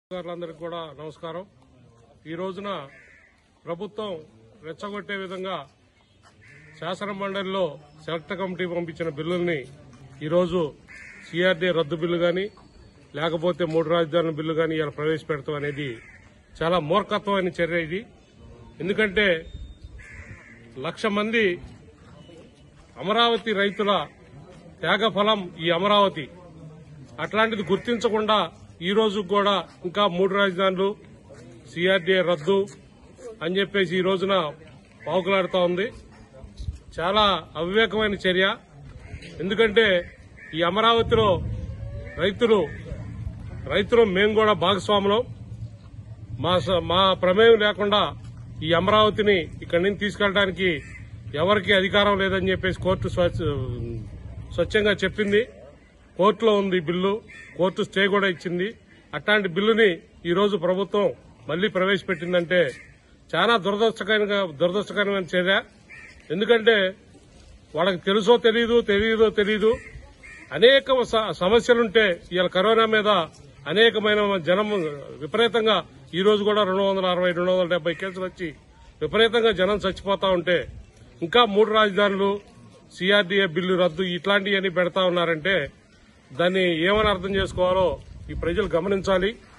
గారులందరికీ కూడా నమస్కారం ఈ రోజున ప్రభుత్వం రెచ్చగొట్టే విధంగా శాసన మండలిలో సెలెక్ట్ కమిటీ పంపించిన బిల్లుల్ని ఈరోజు సిఆర్డీ రద్దు బిల్లు గాని లేకపోతే మూడు రాజధానుల బిల్లు గాని ఇలా ప్రవేశపెడతాం అనేది చాలా మూర్ఖత్వమైన చర్య ఇది ఎందుకంటే లక్ష మంది అమరావతి రైతుల త్యాగ ఫలం ఈ అమరావతి అట్లాంటిది గుర్తించకుండా ఈ రోజు కూడా ఇంకా మూడు రాజధానులు సిఆర్డీఏ రద్దు అని చెప్పేసి ఈ రోజున పావుకులాడుతా ఉంది చాలా అవివేకమైన చర్య ఎందుకంటే ఈ అమరావతిలో రైతులు రైతులు మేము కూడా భాగస్వాములం మా స- మా ప్రమేయం లేకుండా ఈ అమరావతిని ఇక్కడి నుంచి తీసుకెళ్ళడానికి ఎవరికి అధికారం లేదని చెప్పేసి కోర్టు స్వచ్ఛ- స్వచ్ఛంగా చెప్పింది కోర్టులో ఉంది ఈ బిల్లు కోర్టు స్టే కూడా ఇచ్చింది అట్లాంటి బిల్లుని ఈ రోజు ప్రభుత్వం మళ్లీ ప్రవేశపెట్టిందంటే చాలా దురదృష్టకరంగా దురదృష్టకరమైన చర్య ఎందుకంటే వాళ్ళకి తెలుసో తెలియదు తెలియదో తెలియదు అనేక స- సమస్యలుంటే ఇవాళ కరోనా మీద అనేకమైన జనం విపరీతంగా ఈ రోజు కూడా రెండు వందల అరవై రెండు వందల డెబ్బై కేసులు వచ్చి విపరీతంగా జనం చచ్చిపోతా ఉంటే ఇంకా మూడు రాజధానులు సిఆర్డీఏ బిల్లు రద్దు ఇట్లాంటివన్నీ పెడతా ఉన్నారంటే దాన్ని ఏమని అర్థం చేసుకోవాలో ఈ ప్రజలు గమనించాలి